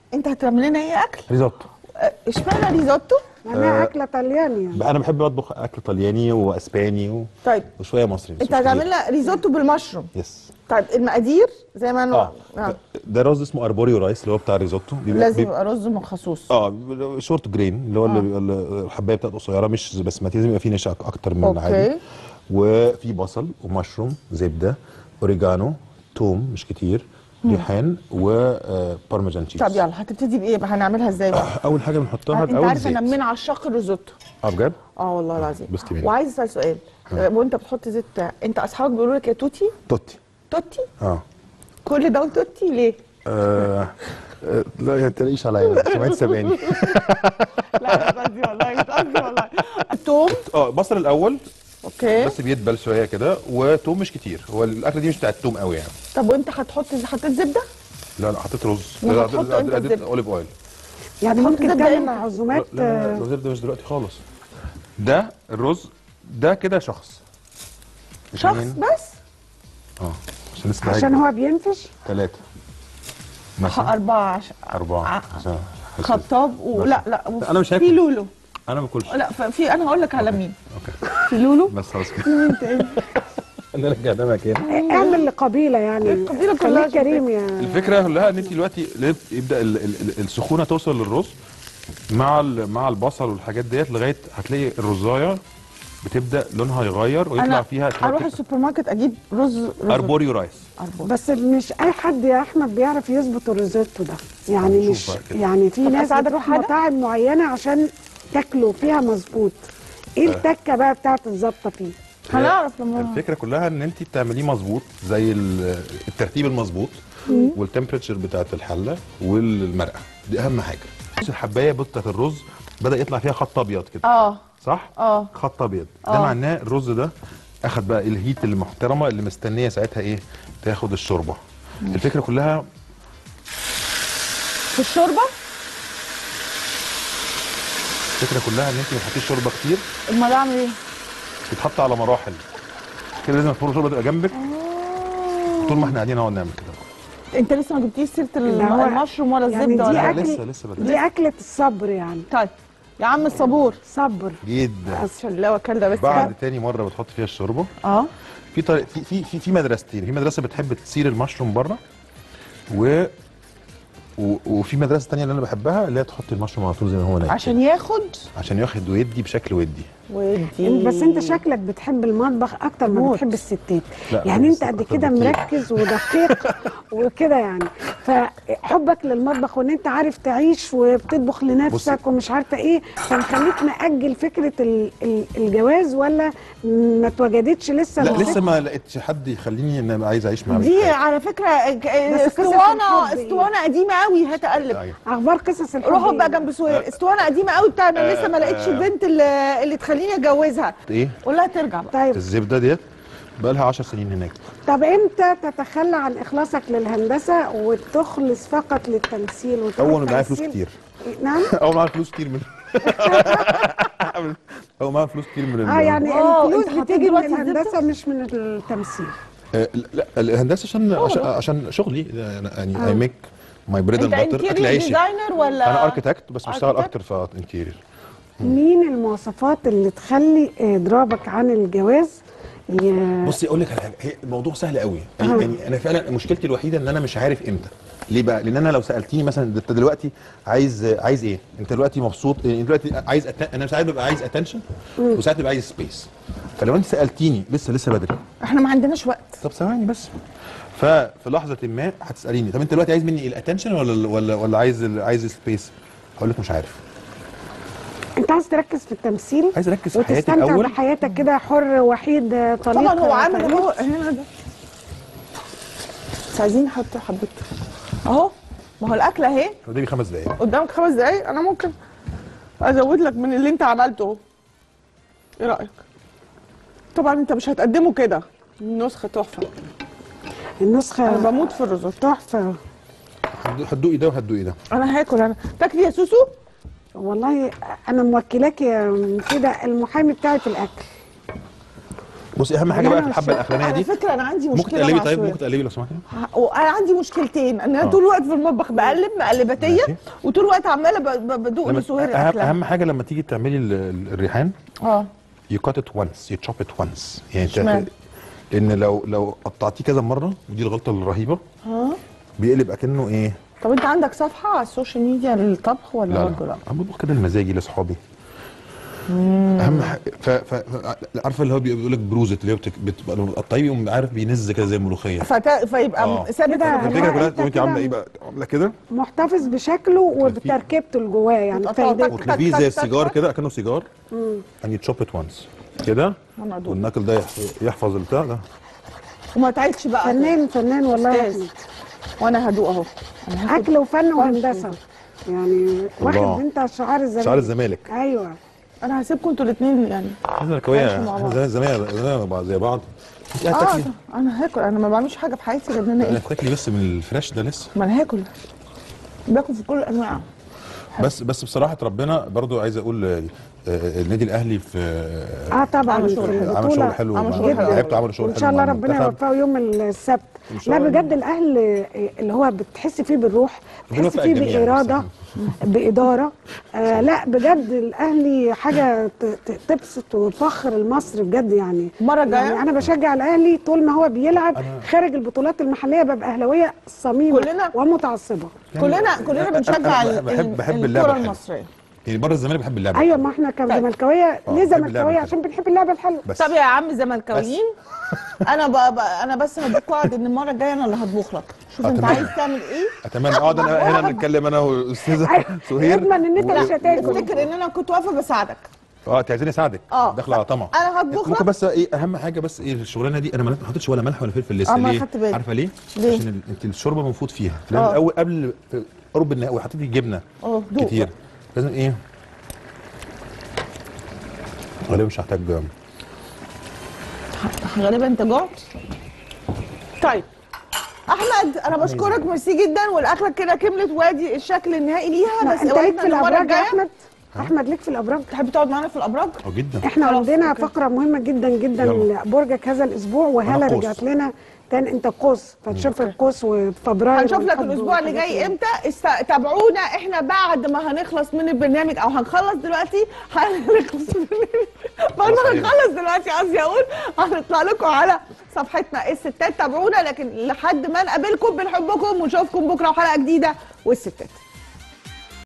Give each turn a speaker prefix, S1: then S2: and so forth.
S1: انت هتعمل لنا ايه اكل
S2: ريزوتو
S1: آه، اشمعنى ريزوتو
S3: معناها اكله طلياني يعني
S2: انا بحب اطبخ اكل طلياني واسباني و...
S1: طيب
S2: وشويه مصري بس
S1: انت
S2: مش
S1: هتعمل
S2: كتير.
S1: لنا ريزوتو بالمشروم
S2: يس
S1: طيب المقادير زي ما انا
S2: اه
S1: آه.
S2: ده- ده رز اسمه اربوريو رايس اللي هو بتاع الريزوتو بيبقى-
S1: لازم
S2: بيبقى-
S1: يبقى رز مخصوص
S2: اه بيبقى شورت جرين اللي هو اللي بيبقى ال- الحبايه بتاعته قصيره مش بسمتي لازم يبقى فيه نشا أك- اكتر من
S1: أوكي.
S2: العادي وفي بصل ومشروم زبده اوريجانو توم مش كتير ريحان وبارميجان تشيز
S1: طب يلا هتبتدي بايه بقى هنعملها ازاي بقى
S2: اول حاجه بنحطها
S1: انت
S2: الاول
S1: عارف انا
S2: زيت
S1: من عشاق الريزوتو
S2: اه بجد
S1: اه والله العظيم
S2: بس تمام.
S1: وعايز اسال سؤال وانت بتحط زيت بتاع انت اصحابك بيقولوا لك يا توتي
S2: توتي
S1: توتي
S2: اه
S1: كل ده وتوتي ليه
S2: آه، آه، لا ما تلاقيش عليا سمعت سباني
S1: لا مش قصدي والله مش قصدي والله التوم
S2: اه بصل الاول
S1: اوكي
S2: بس بيدبل شويه كده وتوم مش كتير هو الاكله دي مش بتاعت توم قوي يعني
S1: طب وانت هتحط حطيت زبده
S2: لا لا حطيت رز
S1: ما
S2: لا
S1: هتحط
S2: لا
S1: أنت
S2: اديت
S1: الزبدة.
S2: اوليف اويل
S3: يعني
S1: هتحط
S3: ممكن
S1: زبدة
S3: تعمل
S1: إمتى؟
S3: عزومات
S2: لا لا
S3: آه،
S2: لا ده مش دلوقتي خالص ده الرز ده كده شخص
S1: شخص
S2: اتنين.
S1: بس
S2: اه عشان لسه
S3: عشان هو بينفش
S2: ثلاثة
S1: ح-
S2: مثلا
S1: أربعة عش...
S2: أربعة
S1: ع-
S2: عشان-
S1: خطاب ولا لا
S2: لا، أنا مش
S1: في
S2: هاكل.
S1: لولو
S2: أنا ما باكلش
S1: لا ف- في انا هقول لك على مين
S2: أوكي
S1: في لولو
S2: بس خلاص كده نرجع ده مكان
S3: اعمل لقبيله يعني
S1: القبيلة كلها
S3: خليك كريم يا
S2: الفكرة كلها إن أنت دلوقتي ليه يبدأ ال- ال- ال- السخونة توصل للرز مع ال- مع البصل والحاجات ديت لغاية هتلاقي الرزاية بتبدأ لونها يغير ويطلع
S1: انا
S2: فيها
S1: اروح
S2: شوية
S1: السوبر ماركت اجيب رز رز
S2: أربوريو رايس
S1: أربوريو.
S3: بس مش اي حد يا احمد بيعرف يظبط الريزوتو ده يعني
S2: هنشوف
S3: مش
S2: بقى كده.
S3: يعني في
S1: طب
S3: ناس
S1: أساعدك
S3: بتروح
S1: في حاجة؟
S3: مطاعم معينه عشان تاكلوا فيها مظبوط ايه التكه بقى بتاعت الظابطه فيه
S1: هنعرف لما
S2: الفكره كلها ان انت تعمليه مظبوط زي ال- الترتيب المظبوط والتمبريتشر بتاعت الحله والمرقه دي اهم حاجه الحبايه بتاعت الرز بدا يطلع فيها خط ابيض كده
S1: اه
S2: صح
S1: اه
S2: خط ابيض ده
S1: آه.
S2: معناه الرز ده اخد بقى الهيت المحترمه اللي مستنيه ساعتها ايه تاخد الشوربه الفكره كلها
S1: في الشوربه
S2: الفكره كلها ان انت ما تحطيش شوربه كتير
S1: امال اعمل ايه
S2: بتتحط على مراحل كده لازم الفرن الشوربه تبقى جنبك طول ما احنا قاعدين اهو نعمل كده
S1: انت لسه ما جبتيش سيره
S3: اللي هو
S1: المشروم ولا
S3: يعني
S1: الزبده
S3: دي
S1: ولا
S3: أكل-
S2: لسه لسه بدري
S3: دي اكله الصبر يعني
S1: طيب يا عم الصبور
S3: صبر
S2: جدا
S1: عشان لو اكل ده بس
S2: بعد تاني مره بتحط فيها الشوربه
S1: اه
S2: في طريق في في في, في مدرستين في مدرسه بتحب تسير المشروم بره و و- وفي مدرسه تانية اللي انا بحبها اللي هي تحط المشروم على طول زي ما هو نايم
S1: عشان ياخد
S2: عشان ياخد ويدي بشكل ودي
S1: ودي
S3: بس انت شكلك بتحب المطبخ اكتر ما
S1: موت.
S3: بتحب الستات
S2: لا،
S3: يعني
S2: بس
S3: انت قد
S2: أكتر
S3: كده
S2: بكتير.
S3: مركز ودقيق وكده يعني فحبك للمطبخ وان انت عارف تعيش وبتطبخ لنفسك ومش عارفه ايه فمخليك مأجل فكره ال- ال- الجواز ولا ما اتوجدتش لسه
S2: لا
S3: الست؟
S2: لسه ما لقيتش حد يخليني ان انا عايز اعيش مع
S1: دي
S2: بنت
S1: على فكره ك-
S3: قصص
S1: اسطوانه
S3: الحب إيه؟
S1: اسطوانه قديمه قوي هتقلب
S2: أيوة.
S3: اخبار قصص الحب
S1: روحوا
S3: إيه؟
S1: بقى جنب سهير اسطوانه قديمه قوي بتاع انا لسه ما لقيتش البنت اللي, اللي تخليني اتجوزها
S2: ايه
S1: قول لها ترجع بقى
S3: طيب
S2: الزبده ديت بقى لها 10 سنين هناك
S3: طب امتى تتخلى عن اخلاصك للهندسه وتخلص فقط للتمثيل وتروح
S2: اول ما معايا فلوس
S3: تمثيل؟
S2: كتير
S3: نعم
S2: اول ما معايا فلوس كتير من اول ما معايا فلوس كتير من ال-
S3: اه يعني
S1: واو،
S3: الفلوس
S1: انت حطيت
S3: بتيجي من
S1: دلوقتي
S3: الهندسه
S1: الزبدة؟
S3: مش من التمثيل
S2: آه، لا الهندسه عشان عشان, عشان شغلي يعني اي ميك ماي بريد
S1: انت
S2: اند باتر اكل
S1: انتيريور
S2: عيشي
S1: ديزاينر ولا
S2: انا اركتكت بس بشتغل
S1: architect؟
S2: اكتر في انتيرير
S3: مين المواصفات اللي تخلي اضرابك عن الجواز ي-
S2: بصي اقول لك على حاجه هي الموضوع سهل قوي يعني, يعني انا فعلا مشكلتي الوحيده ان انا مش عارف امتى ليه بقى لان انا لو سالتيني مثلا انت دلوقتي عايز عايز ايه انت دلوقتي مبسوط انت دلوقتي عايز أت... انا ساعات ببقى عايز اتنشن وساعات ببقى عايز سبيس فلو انت سالتيني لسه لسه بدري
S1: احنا ما عندناش وقت
S2: طب ثواني بس ففي لحظه ما هتساليني طب انت دلوقتي عايز مني الاتنشن ولا ولا ولا عايز ال- عايز سبيس هقول لك مش عارف
S3: انت عايز تركز في التمثيل
S2: عايز اركز في حياتي
S3: وتستمتع
S2: الاول
S3: بحياتك كده حر وحيد آه، طليق
S1: طبعا هو
S3: آه،
S1: عامل
S3: فريد.
S1: اهو هنا ده بس عايزين نحط حبته اهو ما هو الاكل اهي
S2: قدامي خمس دقايق
S1: قدامك خمس دقايق انا ممكن ازود لك من اللي انت عملته اهو ايه رايك طبعا انت مش هتقدمه كده النسخه تحفه انا
S3: النسخه
S1: بموت في الريزوتو
S3: تحفه
S2: هتدو- هتدوقي ده وهتدوقي ده
S1: انا هاكل انا تاكلي يا سوسو
S3: والله انا موكلاك يا كده المحامي بتاعي في الاكل
S2: بصي اهم حاجه
S3: يعني
S2: بقى
S3: أنا
S2: في الحبه
S3: مش-
S2: الاخرانيه
S1: على
S2: دي
S1: فكره انا عندي
S2: ممكن
S1: مشكله
S2: تقلبي
S1: مع
S2: طيب
S1: سهير.
S2: ممكن تقلبي لو سمحتي
S1: وانا عندي مشكلتين ان انا
S2: آه.
S1: طول الوقت في المطبخ بقلب مقلباتيه
S2: ماشي.
S1: وطول الوقت عماله ب- ب- بدوق
S2: لما-
S1: لسهير
S2: اهم
S1: اكلها
S2: اهم حاجه لما تيجي تعملي ال- ال- الريحان
S1: اه
S2: يو كات ات وانس يو تشوب ات وانس يعني انت-
S1: اشمعنى؟
S2: لان لو لو قطعتيه كذا مره ودي الغلطه الرهيبه
S1: اه
S2: بيقلب اكنه ايه
S1: طب انت عندك صفحه على السوشيال ميديا للطبخ ولا
S2: لا
S1: برضه
S2: لا
S1: لا؟
S2: انا بطبخ كده لمزاجي لاصحابي اهم حاجه ف... ف... ف... عارفه اللي هو بيقول لك بروزه اللي هو بتك... بتبقى لما بتقطعيه يقوم عارف بينز كده زي الملوخيه
S1: فت... فيبقى
S2: آه.
S1: ثابت
S3: كده
S1: في
S2: الفكره
S3: لا،
S2: كلها
S3: أنت
S2: وانت عامله
S3: كده
S2: ايه بقى عامله كده
S3: محتفظ بشكله وبتركيبته اللي جواه يعني
S1: وتقطعه
S3: فايدته
S1: تك-
S2: وتلفيه
S1: تك-
S2: زي
S1: تك-
S2: السيجار
S1: تك.
S2: كده اكنه سيجار and you chop it once كده
S1: أنا أدوق.
S2: والنكل ده يح- يحفظ البتاع ده
S1: وما تعيدش بقى
S3: فنان فنان والله يا
S1: أستاذ.
S3: أحمد.
S1: وانا هدوق اهو انا هاخد
S3: اكل وفن وهندسه يعني واخد
S2: الله.
S3: انت شعار الزمالك
S2: شعار الزمالك
S3: ايوه
S1: انا هسيبكم انتوا الاثنين يعني
S2: احنا الكويه
S1: ماشي مع بعض.
S2: زي زي زي بعض زي بعض انت
S1: اه
S2: هتاكلي
S1: انا هاكل انا ما بعملش حاجه في حياتي غير ان انا
S2: انا
S1: ايه
S2: هتاكلي بس من الفريش ده لسه
S1: ما انا هاكل باكل في كل الانواع
S2: بس بس بصراحه ربنا برضو عايز اقول آه، آه، النادي الاهلي في
S3: اه طبعا
S1: عمل
S3: في
S1: شغل حلو.
S2: عمل
S3: البطوله
S2: شغل حلو
S1: عمل
S2: مع-
S1: شغل حلو.
S2: لعيبته عملوا شغل
S3: وان
S2: حلو
S3: شاء الله
S2: مع
S3: ربنا
S2: المنتخب.
S3: يوفقه يوم السبت
S2: إن شاء
S3: لا
S2: الله.
S3: بجد الاهل اللي هو بتحس فيه بالروح
S2: ربنا
S3: بتحس
S2: يوفق
S3: فيه
S2: الجميع
S3: باراده باداره آه لا بجد الاهلي حاجه ت- ت- تبسط وفخر لمصر بجد يعني
S1: المرة الجاية؟
S3: يعني انا بشجع الاهلي طول ما هو بيلعب خارج البطولات المحليه ببقى اهلاويه صميمه
S1: كلنا-
S3: ومتعصبه
S1: كلنا كلنا بنشجع
S2: أنا
S1: ال-
S2: بحب-
S1: ال-
S2: بحب اللعبة
S1: الكره
S2: الحلوة.
S1: المصريه
S2: يعني بره الزمالك بحب اللعبه
S3: ايوه ما احنا كزملكاويه
S2: آه،
S3: ليه
S2: بحب اللعبة
S3: زملكاويه
S2: الحلوة.
S3: عشان بنحب اللعبه الحلوه
S2: بس
S1: طب يا عم زملكاويين انا ب... ب... انا بس هديك وعد ان المره الجايه انا اللي هطبخ لك شوف
S2: آه،
S1: انت
S2: تمام.
S1: عايز تعمل ايه
S2: اتمنى اقعد انا هنا نتكلم انا والاستاذه
S3: أيوة.
S2: سهير
S3: اضمن ان انت مش هتاكل
S1: افتكر ان انا كنت واقفه بساعدك
S2: اه انت عايزاني اساعدك
S1: اه.
S2: داخله على طمع
S1: انا هطبخ
S2: ممكن
S1: لك.
S2: بس ايه اهم حاجه بس ايه الشغلانه دي انا ما حطيتش ولا ملح ولا فلفل لسه
S1: اه، ما
S2: ليه
S1: خدت بالي.
S2: عارفه ليه
S1: ليه؟
S2: عشان ال- انت الشوربه منفوض فيها
S1: اه.
S2: لازم الاول قبل قرب النهائي حطيتي جبنه
S1: اه، دوق
S2: كتير
S1: بقى.
S2: لازم ايه غالبا مش هحتاج
S1: غالبا انت جعت طيب احمد انا بشكرك ميرسي جدا والاكله كده كملت وادي الشكل النهائي ليها بس
S3: انت ليك
S1: اوعدنا
S3: في
S1: إن المره
S3: الابراج يا
S1: الجايه
S3: احمد احمد ليك في الابراج
S1: تحب تقعد معانا في الابراج
S2: اه جدا
S3: احنا
S1: خلاص،
S3: عندنا
S1: أوكي.
S3: فقره مهمه جدا جدا
S2: يلا.
S3: لبرجك هذا الاسبوع وهلا
S2: أنا قوس.
S3: رجعت لنا تاني انت قوس فتشوف القوس وفبراير
S1: هنشوف لك
S3: والحب
S1: الاسبوع اللي
S3: والحاجات
S1: جاي امتى است... تابعونا احنا بعد ما هنخلص من البرنامج او هنخلص دلوقتي هنخلص من البرنامج بعد ما
S2: خلاص،
S1: هنخلص دلوقتي قصدي اقول هنطلع لكم على صفحتنا الستات تابعونا لكن لحد ما نقابلكم بنحبكم ونشوفكم بكره وحلقه جديده والستات